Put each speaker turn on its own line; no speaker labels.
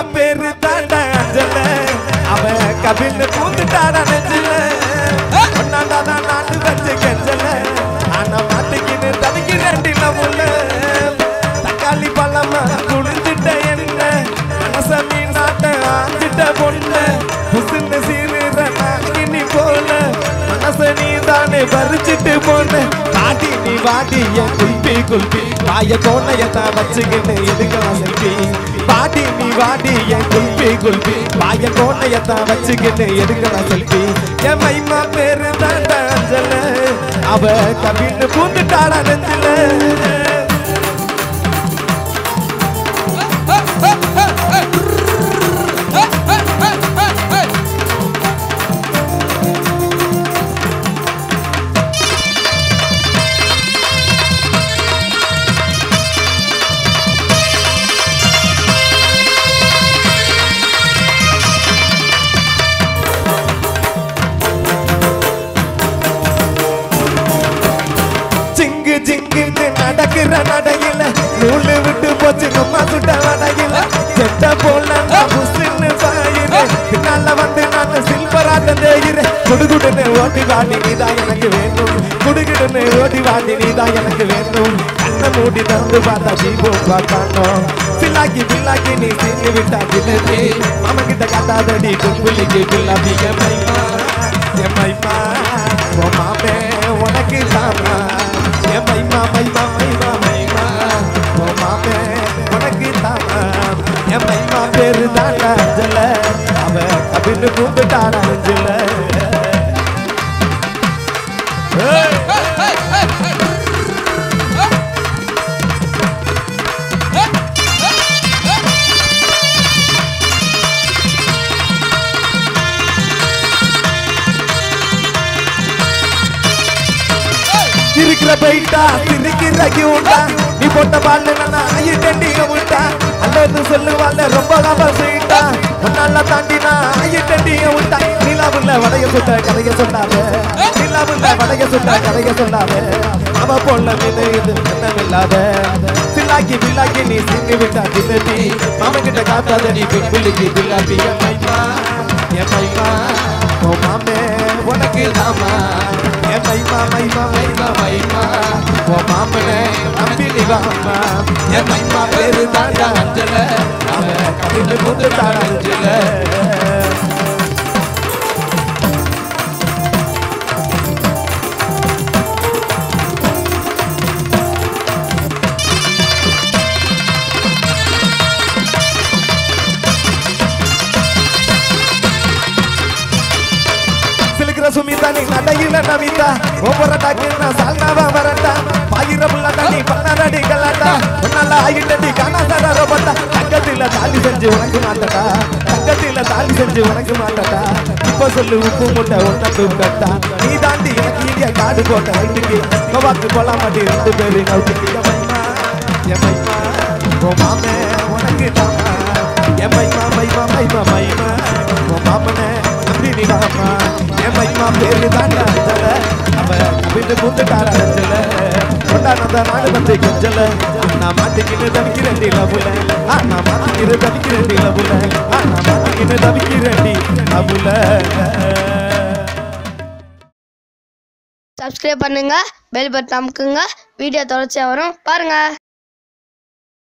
பேரு தாண்டா அஞ்சல அவன் கபில் பூந்துட்டாடா நெஞ்சில ஒன்னாண்டாதான் நாட்டு வச்சு கெஞ்சல ஆனா மாட்டுக்கின்னு தவிக்கி ரெண்டில முள்ள தக்காளி பழமா குளிஞ்சிட்ட என்ன மனச நீ நாட்ட ஆஞ்சிட்ட பொண்ண புசுன்னு சீருற நாங்கினி போல மனச நீ தானே பறிச்சிட்டு போன பாட்டி நீ வாடி என் குல்பி குல்பி வாய கோணையத்தான் வச்சுக்கிட்டு எதுக்கலாம் செல்பி பாட்டி நீ வாடி என் குல்பி குல்பி வாய கோணையத்தான் வச்சுக்கிட்டு எதுக்கலாம் செல்பி என் மைமா பேரு தாண்டா அஞ்சல அவ கபின்னு பூந்துட்டாடா நெஞ்சில ஜிங்கு ஜிங்குன்னு நடக்கிற நடையில நூலு விட்டு போச்சு நம்ம சுட்ட வடையில செட்ட போல நான் புசுன்னு பாயிரு பின்னால வந்து நான் சில்பராட்ட தேயிற குடுகுடுன்னு ஓடி வாடி நீதான் எனக்கு வேணும் குடுகுடுன்னு ஓடி வாடி நீதான் எனக்கு வேணும் கண்ணை மூடி திறந்து பார்த்தா தீபம் பார்த்தானோ பில்லாக்கி பில்லாக்கி நீ சீனி விட்டா பிள்ளை மாமன் கிட்ட காட்டாதடி கும்புலிக்கு பில்லாபி எம்மைமா எம்மைமா ஓ மாமே உனக்கு தாமா என் மைமா மைமா மைமா மைமா ஓ மாமே உனக்கு தாமா என் மைமா பேரு தாண்டா அஞ்சல அவ கபின்னு கூப்பிட்டாடா அஞ்சல இருக்கிற போயிட்டா சிரிக்கிற கியூட்டா நீ போட்ட பால்ல நான் ஆயிட்டேன் விட்டா அல்லது சொல்லுவாள்ல ரொம்ப காபல் செய்யிட்டா உன்னால தாண்டி நான் ஆயிட்டேன் விட்டா நிலாவுல வடைய சுட்ட கதைய சொல்லாத நிலாவுல வடைய சுட்ட கதைய சொல்லாத அவ போல மீது இது என்னமில்லாத சில்லாக்கி பில்லாக்கி நீ சிங்கி விட்டா தின்னி மாமன் கிட்ட காத்தாத நீ பின் புள்ளிக்கு பில்லாப்பி என் மைமா என் மைமா ஓ மாமே உனக்கு தாமா என் மைமா மைமா மைமா மைமா ஓ மாமனே நம்பி நீ வாமா என் மைமா பேரு தாண்டா அஞ்சல அவன் கவிட்டு முந்து தாடா அஞ்சல சிலுக்கிற சுமிதா நீ நடையில நமிதா ஒவ்வொரு டாக்கினா சால்னாவா வரட்டா பாயிர புள்ளடா நீ பண்ணாடி கலாட்டா உன்னால ஆயிட்டடி காணாதடா ரோபட்டா தங்கத்தில தாலி செஞ்சு உனக்கு மாட்டடா தங்கத்தில தாலி செஞ்சு உனக்கு மாட்டடா இப்ப சொல்லு உப்பு முட்டை ஒன்ன தூக்கட்டா நீ தாண்டி எனக்கு இங்க காடு போட்ட வயிற்றுக்கு கோவாக்கு போலாம் மாட்டி ரெண்டு பேரு நவுட்டுக்கு எமைமா எமைமா ஓ மாமே உனக்கு தாமா எமைமா மைமா மைமா மைமா ஓ மாமனே நம்பி நீ வாமா என் மைமா பேரு தாண்டா அஞ்சல அவ கவிட்டு கூத்துட்டார அஞ்சல கொண்டானத நாடு வந்து கெஞ்சல நான் மாட்டிக்கிட்டு தவிக்கிறேன் லபுல நான் மாட்டிக்கிட்டு தவிக்கிறேன் லபுல நான் மாட்டிக்கிட்டு தவிக்கிறேன் லபுல
சப்ஸ்கிரைப் பண்ணுங்க பெல் பட்டன் அமுக்குங்க வீடியோ தொடர்ச்சியாக வரும் பாருங்க